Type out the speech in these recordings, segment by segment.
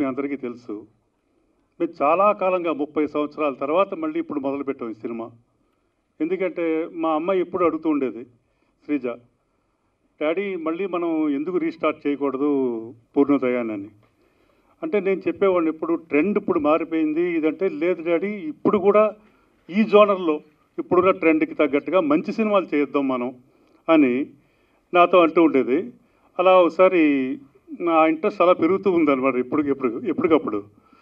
అందరికీ తెలుసు మేము చాలా కాలంగా ముప్పై సంవత్సరాల తర్వాత మళ్ళీ ఇప్పుడు మొదలుపెట్టాం ఈ సినిమా ఎందుకంటే మా అమ్మాయి ఎప్పుడు అడుగుతూ ఉండేది శ్రీజ డాడీ మళ్ళీ మనం ఎందుకు రీస్టార్ట్ చేయకూడదు పూర్ణోదయాన్ని అంటే నేను చెప్పేవాడిని ఇప్పుడు ట్రెండ్ ఇప్పుడు మారిపోయింది ఇదంటే లేదు డాడీ ఇప్పుడు కూడా ఈ జోనర్లో ఇప్పుడున్న ట్రెండ్కి తగ్గట్టుగా మంచి సినిమాలు చేద్దాం మనం అని నాతో అంటూ ఉండేది అలా ఒకసారి నా ఇంట్రెస్ట్ అలా పెరుగుతూ ఉందన్నమాట ఇప్పుడు ఎప్పుడు ఎప్పటికప్పుడు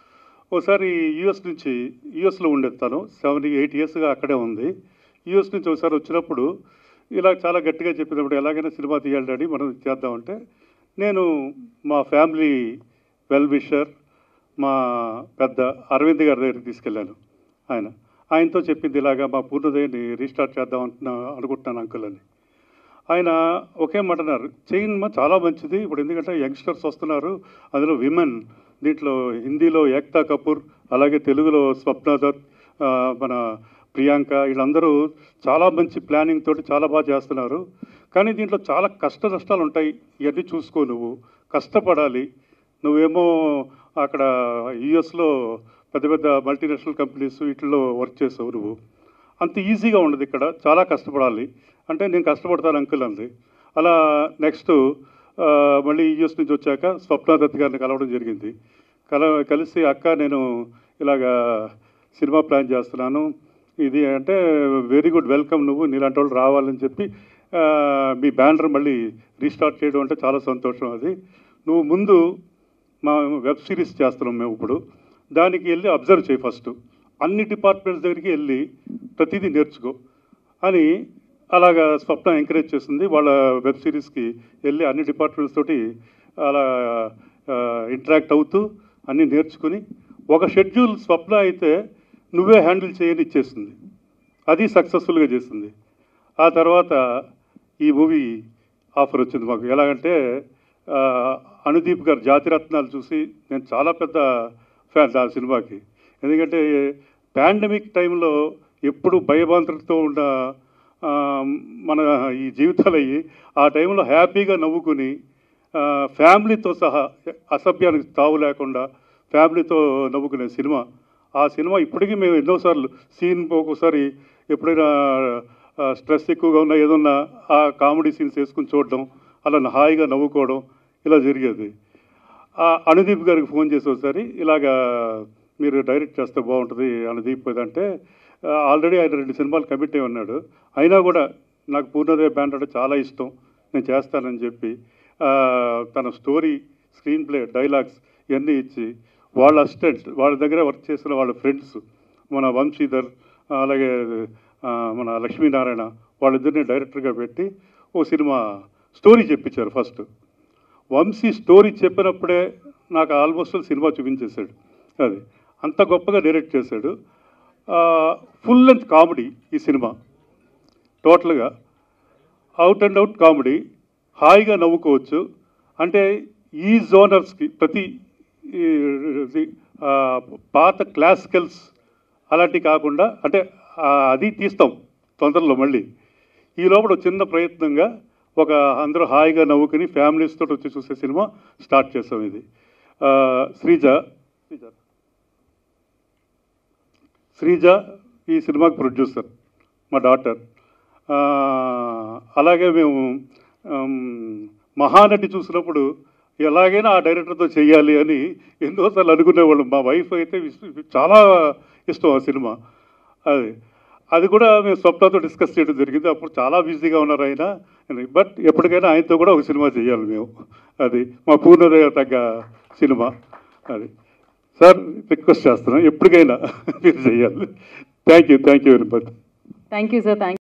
ఒకసారి యూఎస్ నుంచి యూఎస్లో ఉండేది తను సెవెన్ ఎయిట్ ఇయర్స్గా అక్కడే ఉంది యూఎస్ నుంచి ఒకసారి వచ్చినప్పుడు ఇలా చాలా గట్టిగా చెప్పినప్పుడు ఎలాగైనా సినిమా తీయాలి డాడీ మనం చేద్దామంటే నేను మా ఫ్యామిలీ వెల్ విషర్ మా పెద్ద అరవింద్ గారి దగ్గరికి తీసుకెళ్ళాను ఆయన ఆయనతో చెప్పింది ఇలాగా మా పూర్ణోదయాన్ని రీస్టార్ట్ చేద్దాం అంటున్నా అనుకుంటున్నాను అంకుల్ అని ఆయన ఒకే మాట అన్నారు చేయమ్మా చాలా మంచిది ఇప్పుడు ఎందుకంటే యంగ్స్టర్స్ వస్తున్నారు అందులో విమెన్ దీంట్లో హిందీలో ఏక్తా కపూర్ అలాగే తెలుగులో స్వప్న దత్ ఆ, మన ప్రియాంక వీళ్ళందరూ చాలా మంచి ప్లానింగ్ తోటి చాలా బాగా చేస్తున్నారు కానీ దీంట్లో చాలా కష్ట నష్టాలు ఉంటాయి ఇవన్నీ చూసుకో నువ్వు కష్టపడాలి నువ్వేమో అక్కడ యుఎస్లో పెద్ద పెద్ద మల్టీనేషనల్ కంపెనీస్ వీటిల్లో వర్క్ చేసావు నువ్వు అంత ఈజీగా ఉండదు ఇక్కడ చాలా కష్టపడాలి అంటే నేను కష్టపడతాను అంకుల్ అంది అలా నెక్స్ట్ మళ్ళీ యూఎస్ నుంచి వచ్చాక స్వప్న దత్ గారిని కలవడం జరిగింది కల కలిసి అక్క నేను ఇలాగా సినిమా ప్లాన్ చేస్తున్నాను ఇది అంటే వెరీ గుడ్ వెల్కమ్ నువ్వు నీలాంటి వాళ్ళు రావాలని చెప్పి ఆ, మీ బ్యానర్ మళ్ళీ రీస్టార్ట్ చేయడం అంటే చాలా సంతోషం అది నువ్వు ముందు మా వెబ్ సిరీస్ చేస్తున్నాం మేము ఇప్పుడు దానికి వెళ్ళి అబ్జర్వ్ చేయి ఫస్ట్ అన్ని డిపార్ట్మెంట్స్ దగ్గరికి వెళ్ళి ప్రతిదీ నేర్చుకో అని అలాగా స్వప్న ఎంకరేజ్ చేస్తుంది వాళ్ళ వెబ్ సిరీస్కి వెళ్ళి అన్ని డిపార్ట్మెంట్స్ తోటి అలా ఇంటరాక్ట్ అవుతూ అన్నీ నేర్చుకుని ఒక షెడ్యూల్ స్వప్న అయితే నువ్వే హ్యాండిల్ చేయని ఇచ్చేస్తుంది అది సక్సెస్ఫుల్గా చేస్తుంది ఆ తర్వాత ఈ మూవీ ఆఫర్ వచ్చింది మాకు ఎలాగంటే ఆ, అనుదీప్ గారు జాతిరత్నాలు చూసి నేను చాలా పెద్ద ఫ్యాన్ ఆ సినిమాకి ఎందుకంటే పాండమిక్ టైంలో ఎప్పుడు భయభ్రాంతులతో ఉన్న ఆ, మన ఈ జీవితాలు అయ్యి ఆ టైంలో హ్యాపీగా నవ్వుకుని ఆ, ఫ్యామిలీతో సహా అసభ్యానికి తావు లేకుండా ఫ్యామిలీతో నవ్వుకునే సినిమా ఆ సినిమా ఇప్పటికీ మేము ఎన్నోసార్లు సీన్ ఒక్కోసారి ఎప్పుడైనా ఆ, స్ట్రెస్ ఎక్కువగా ఉన్నా ఏదన్నా ఆ కామెడీ సీన్స్ వేసుకుని చూడడం అలా హాయిగా నవ్వుకోవడం ఇలా జరిగేది ఆ అనుదీప్ గారికి ఫోన్ చేసి ఒకసారి ఇలాగా మీరు డైరెక్ట్ చేస్తే బాగుంటుంది అనుదీప్ అంటే ఆల్రెడీ ఆయన రెండు సినిమాలు కమిట్ అయి ఉన్నాడు అయినా కూడా నాకు పూర్ణోదయ బ్యాండ్ అంటే చాలా ఇష్టం నేను చేస్తానని చెప్పి ఆ, తన స్టోరీ స్క్రీన్ ప్లే డైలాగ్స్ ఇవన్నీ ఇచ్చి వాళ్ళ అసిస్టెంట్ వాళ్ళ దగ్గర వర్క్ చేసిన వాళ్ళ ఫ్రెండ్స్ మన వంశీధర్ అలాగే ఆ, మన లక్ష్మీనారాయణ వాళ్ళిద్దరిని డైరెక్టర్గా పెట్టి ఓ సినిమా స్టోరీ చెప్పించారు ఫస్ట్ వంశీ స్టోరీ చెప్పినప్పుడే నాకు ఆల్మోస్ట్ సినిమా చూపించేశాడు అది అంత గొప్పగా డైరెక్ట్ చేశాడు ఫుల్ లెంత్ కామెడీ ఈ సినిమా టోటల్గా అవుట్ అండ్ అవుట్ కామెడీ హాయిగా నవ్వుకోవచ్చు అంటే ఈ జోనర్స్కి ప్రతి ఈ, ఇది, ఆ, పాత క్లాసికల్స్ అలాంటివి కాకుండా అంటే ఆ, అది తీస్తాం తొందరలో మళ్ళీ ఈ లోపల ఒక చిన్న ప్రయత్నంగా ఒక అందరూ హాయిగా నవ్వుకుని ఫ్యామిలీస్ తోటి వచ్చి చూసే సినిమా స్టార్ట్ చేస్తాం ఇది ఆ, శ్రీజ శ్రీజ శ్రీజ ఈ సినిమాకి ప్రొడ్యూసర్ మా డాటర్ ఆ, అలాగే మేము ఆమ్, మహానటి చూసినప్పుడు ఎలాగైనా ఆ డైరెక్టర్తో చేయాలి అని ఎన్నోసార్లు అనుకునేవాళ్ళం మా వైఫ్ అయితే విస్- చాలా ఇష్టం ఆ సినిమా అది అది కూడా మేము స్వప్నతో డిస్కస్ చేయడం జరిగింది అప్పుడు చాలా బిజీగా ఉన్నారు ఆయన బట్ ఎప్పటికైనా ఆయనతో కూడా ఒక సినిమా చేయాలి మేము అది మా పూర్ణోదయ తగ్గ సినిమా అది సార్ రిక్వెస్ట్ చేస్తున్నాం ఎప్పటికైనా మీరు చేయాలి thank you thank you very much thank you sir thank